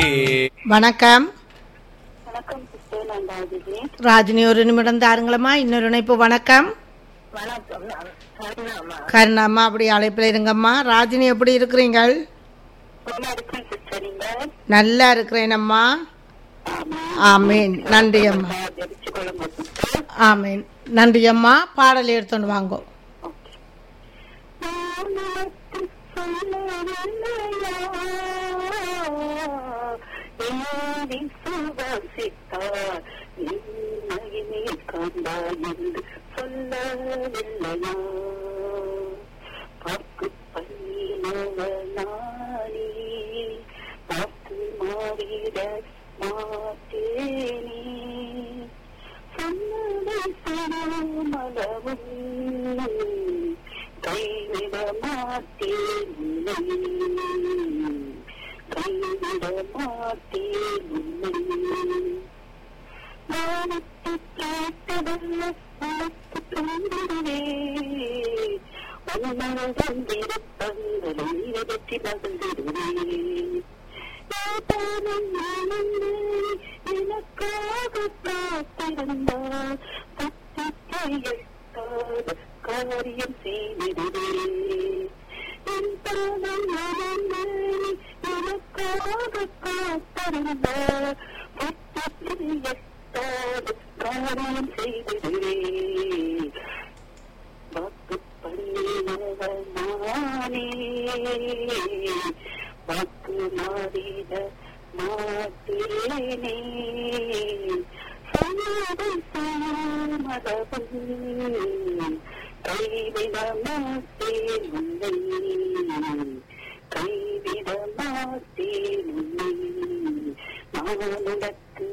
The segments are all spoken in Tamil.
வணக்கம் வணக்கம் சிஸ்டர் நான் ராஜிஜி ராஜினி ஒரு நிமிடம் தாருங்களம்மா இன்னொரு இணைப்பு வணக்கம் வணக்கம் நான் கருணாமா கருணாம்மா அப்படி அழைப்பில் இருங்கம்மா ராஜினி எப்படி இருக்கிறீங்கள் நல்லா இருக்கேன் சிஸ்டர் நீங்க நல்லா இருக்கிறேனம்மா ஆமீன் நன்றி அம்மா ஜெபிச்சு கொள்ளுங்க சிஸ்டர் ஆமீன் நன்றி அம்மா பாடல் எடுத்துட்டு வாங்கோ ஓகே வானத்து சொல்லவில்லையா, ஏறி சுவாசித்தார், நின்மையினை கண்டாய் என்று சொல்லவில்லையா பார்க்கு பண்ணினவனானே பார்த்து மாறிட மாட்டேனே சொன்னதை சொல்லாமலவும் கைவிட மாட்டேன் உன்னை. கைவிட மாட்டேன் உன்னை. வானத்து கேட்டதல்ல உனக்கு தந்திடுவேன் உன்னதன் விருப்பங்களை நிறைவேற்றி மகிழ்ந்திடுவேன் தாத்தானும் நானும் எனக்காக காத்திருந்தார் பத்து கையெழுத்தாத காரியம் செய்திடுவேன் என் தானம் நானும் எனக்காக காத்திருந்தார் பத்து கையெழுத்தாத காரியம் செய்திடுவேன் வாக்கு பண்ணினவனானே வாக்கு மாறிட மாட்டேனே சொன்னதை சாமதவும் கைவிட மாட்டேன் உன்னை கைவிட மாட்டேன் உன்னை நான் உனக்கு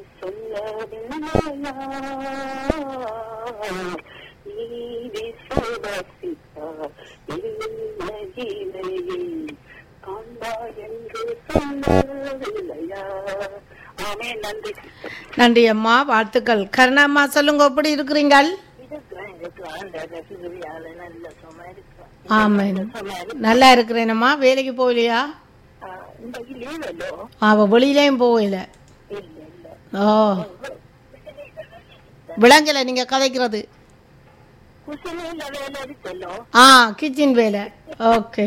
சொல்லவில்லையா நீ விசுவாசித்தார் மகிமையில் காண்பாய் என்று சொல்லவில்லையா ஆமே நன்றி நன்றி அம்மா வாழ்த்துக்கள் கருணாம்மா சொல்லுங்க எப்படி இருக்கிறீங்கள் இருக்கிறேன் இருக்கிறேன் அந்த ரசிகரியால நல்ல சும்மா இருக்கிறேன் ஆமேன் சும்மா இருக்கு. நல்லா இருக்கிறேனம்மா வேலைக்கு போகலையா ஆ, இன்றைக்கு லீவல்லோ அவ வெளியிலையும் போகல இல்ல இல்ல ஓ விளங்கல நீங்க கதைக்கிறது குசிலையில வேலை இருக்கல்லோ ஆ கிச்சன் வேலை ஓகே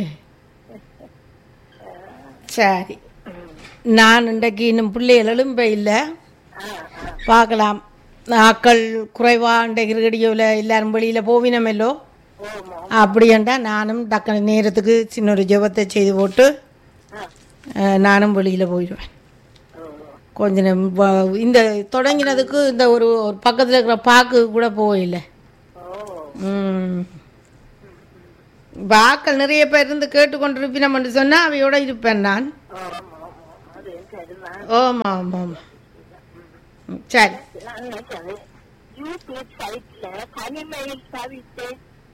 சரி நான் இன்றைக்கு இன்னும் பிள்ளைகள் எழும்ப இல்லை ஆ ஆ பார்க்கலாம் ஆக்கள் குறைவா இன்றைக்கு ரேடியோவில் எல்லாரும் வெளியில் போவினமெல்லோ ஓமோ அப்படியண்டா நானும் டக்குனு நேரத்துக்கு சின்ன ஒரு ஜெபத்தை செய்து போட்டு ஆ அஹ், நானும் வெளியில் போயிடுவேன் ஓ கொஞ்ச நேரம் வ- இந்த தொடங்கினதுக்கு இந்த ஒரு ஒரு பக்கத்தில் இருக்கிற பாக்கு கூட போகல ஓ ம் இப்ப ஆக்கள் நிறைய பேர் இருந்து கேட்டுக்கொண்டிருப்பினோம்னு சொன்னால் அவையோட இருப்பேன் நான் ஆமா ஆமா அது சரிதான் ஆமாம் ஆமாம் ஆமாம் ம், சரி நான் நினைச்சது யூடியூப் சைட்ல தனிமையில் தவித்து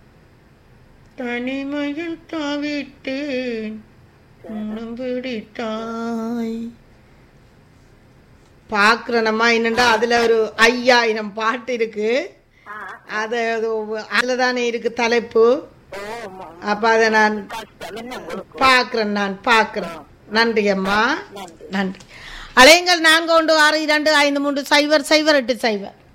தனிமையில் தாவிட்டேன் உன்னம் பிடித்தாய் பார்க்குறேனம்மா என்னண்டா அதில் ஒரு ஐயாயிரம் பாட்டு இருக்கு அது அதில் தானே இருக்கு தலைப்பு ஓமா அப்போ அதை நான் கஷ்டம் என்ன உங்களுக்கு பார்க்குறேன் நான் பார்க்குறேன் நன்றி அம்மா நன்றி நன்றி அலையுங்கள் நான்கு ஒன்று ஆறு இரண்டு ஐந்து மூன்று சைபர் சைபர் எட்டு சைபர்